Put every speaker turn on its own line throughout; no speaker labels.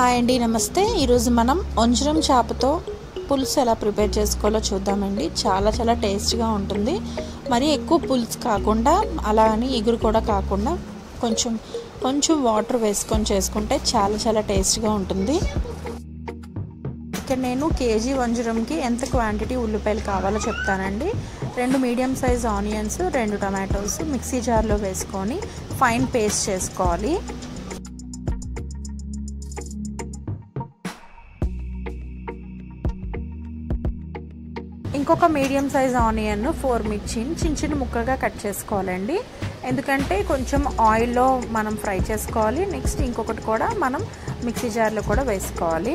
hi అండి నమస్తే ఈరోజు మనం వంజరం చేపతో పులుసు ఎలా ప్రిపేర్ చేసుకోవాలో చూద్దామండి చాలా చాలా టేస్ట్గా ఉంటుంది మరి ఎక్కువ పులుసు కాకుండా అలా అని ఎగురు కూడా కాకుండా కొంచెం కొంచెం వాటర్ వేసుకొని చేసుకుంటే చాలా చాలా టేస్ట్గా ఉంటుంది ఇక్కడ నేను కేజీ వంజరంకి ఎంత క్వాంటిటీ ఉల్లిపాయలు కావాలో చెప్తానండి రెండు మీడియం సైజ్ ఆనియన్స్ రెండు టమాటోస్ మిక్సీ జార్లో వేసుకొని ఫైన్ పేస్ట్ చేసుకోవాలి ఇంకొక మీడియం సైజ్ ఆనియన్ ఫోర్ మిర్చిని చిన్న చిన్న ముక్కగా కట్ చేసుకోవాలండి ఎందుకంటే కొంచెం ఆయిల్లో మనం ఫ్రై చేసుకోవాలి నెక్స్ట్ ఇంకొకటి కూడా మనం మిక్సీ జార్లో కూడా వేసుకోవాలి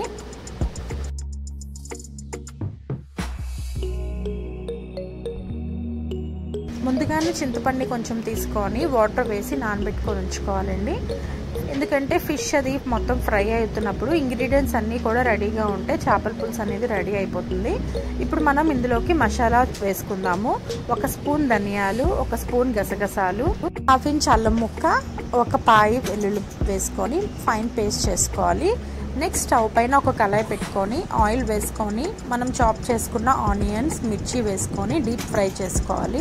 ముందుగానే చింతపండు కొంచెం తీసుకొని వాటర్ వేసి నానబెట్టుకొని ఉంచుకోవాలండి ఎందుకంటే ఫిష్ అది మొత్తం ఫ్రై అవుతున్నప్పుడు ఇంగ్రీడియంట్స్ అన్నీ కూడా రెడీగా ఉంటే చేపల పులుసు అనేది రెడీ అయిపోతుంది ఇప్పుడు మనం ఇందులోకి మసాలా వేసుకుందాము ఒక స్పూన్ ధనియాలు ఒక స్పూన్ గసగసాలు హాఫ్ ఇంచ్ అల్లం ముక్క ఒక పాయి వెల్లుల్లి వేసుకొని ఫైన్ పేస్ట్ చేసుకోవాలి నెక్స్ట్ స్టవ్ పైన ఒక కళాయి పెట్టుకొని ఆయిల్ వేసుకొని మనం చాప్ చేసుకున్న ఆనియన్స్ మిర్చి వేసుకొని డీప్ ఫ్రై చేసుకోవాలి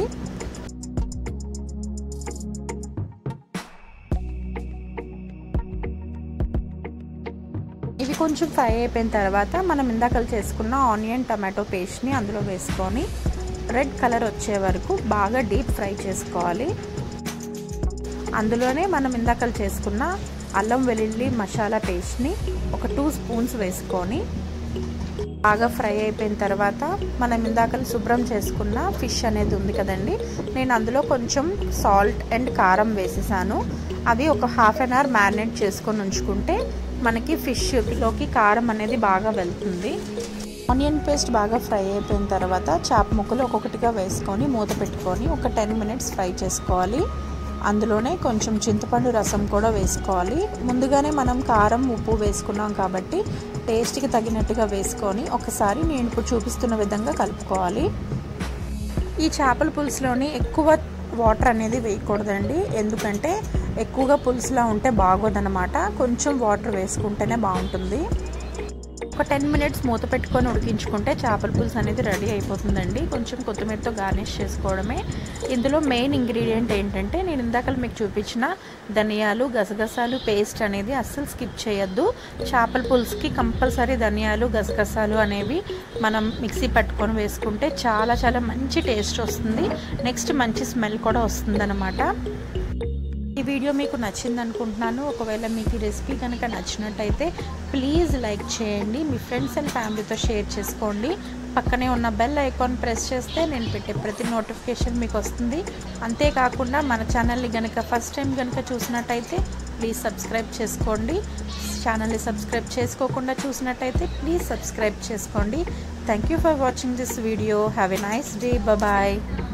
ఇవి కొంచెం ఫ్రై అయిపోయిన తర్వాత మనం ఇందాక చేసుకున్న ఆనియన్ టమాటో పేస్ట్ని అందులో వేసుకొని రెడ్ కలర్ వచ్చే వరకు బాగా డీప్ ఫ్రై చేసుకోవాలి అందులోనే మనం ఇందాక చేసుకున్న అల్లం వెల్లుల్లి మసాలా పేస్ట్ని ఒక టూ స్పూన్స్ వేసుకొని బాగా ఫ్రై అయిపోయిన తర్వాత మనం ఇందాక శుభ్రం చేసుకున్న ఫిష్ అనేది ఉంది కదండి నేను అందులో కొంచెం సాల్ట్ అండ్ కారం వేసేసాను అవి ఒక హాఫ్ అన్ అవర్ మ్యారినేట్ చేసుకొని ఉంచుకుంటే మనకి ఫిష్లోకి కారం అనేది బాగా వెళ్తుంది ఆనియన్ పేస్ట్ బాగా ఫ్రై అయిపోయిన తర్వాత చేప ముక్కలు ఒక్కొక్కటిగా వేసుకొని మూత పెట్టుకొని ఒక టెన్ మినిట్స్ ఫ్రై చేసుకోవాలి అందులోనే కొంచెం చింతపండు రసం కూడా వేసుకోవాలి ముందుగానే మనం కారం ఉప్పు వేసుకున్నాం కాబట్టి టేస్ట్కి తగినట్టుగా వేసుకొని ఒకసారి నేను ఇప్పుడు చూపిస్తున్న విధంగా కలుపుకోవాలి ఈ చేపల పులుసులోని ఎక్కువ వాటర్ అనేది వేయకూడదండి ఎందుకంటే ఎక్కువగా పులుసులా ఉంటే బాగోదన్నమాట కొంచెం వాటర్ వేసుకుంటేనే బాగుంటుంది ఒక టెన్ మినిట్స్ మూత పెట్టుకొని ఉడికించుకుంటే చేపల పులుసు అనేది రెడీ అయిపోతుందండి కొంచెం కొత్తిమీరతో గార్నిష్ చేసుకోవడమే ఇందులో మెయిన్ ఇంగ్రీడియంట్ ఏంటంటే నేను ఇందాక మీకు చూపించిన ధనియాలు గసగసాలు పేస్ట్ అనేది అస్సలు స్కిప్ చేయొద్దు చేపల పులుసుకి కంపల్సరీ ధనియాలు గసగసాలు అనేవి మనం మిక్సీ పట్టుకొని వేసుకుంటే చాలా చాలా మంచి టేస్ట్ వస్తుంది నెక్స్ట్ మంచి స్మెల్ కూడా వస్తుంది ఈ వీడియో మీకు నచ్చింది అనుకుంటున్నాను ఒకవేళ మీకు ఈ రెసిపీ కనుక నచ్చినట్టయితే ప్లీజ్ లైక్ చేయండి మీ ఫ్రెండ్స్ అండ్ ఫ్యామిలీతో షేర్ చేసుకోండి పక్కనే ఉన్న బెల్ ఐకాన్ ప్రెస్ చేస్తే నేను పెట్టే ప్రతి నోటిఫికేషన్ మీకు వస్తుంది అంతేకాకుండా మన ఛానల్ని కనుక ఫస్ట్ టైం కనుక చూసినట్టయితే ప్లీజ్ సబ్స్క్రైబ్ చేసుకోండి ఛానల్ని సబ్స్క్రైబ్ చేసుకోకుండా చూసినట్టయితే ప్లీజ్ సబ్స్క్రైబ్ చేసుకోండి thank you for watching this video have a nice day bye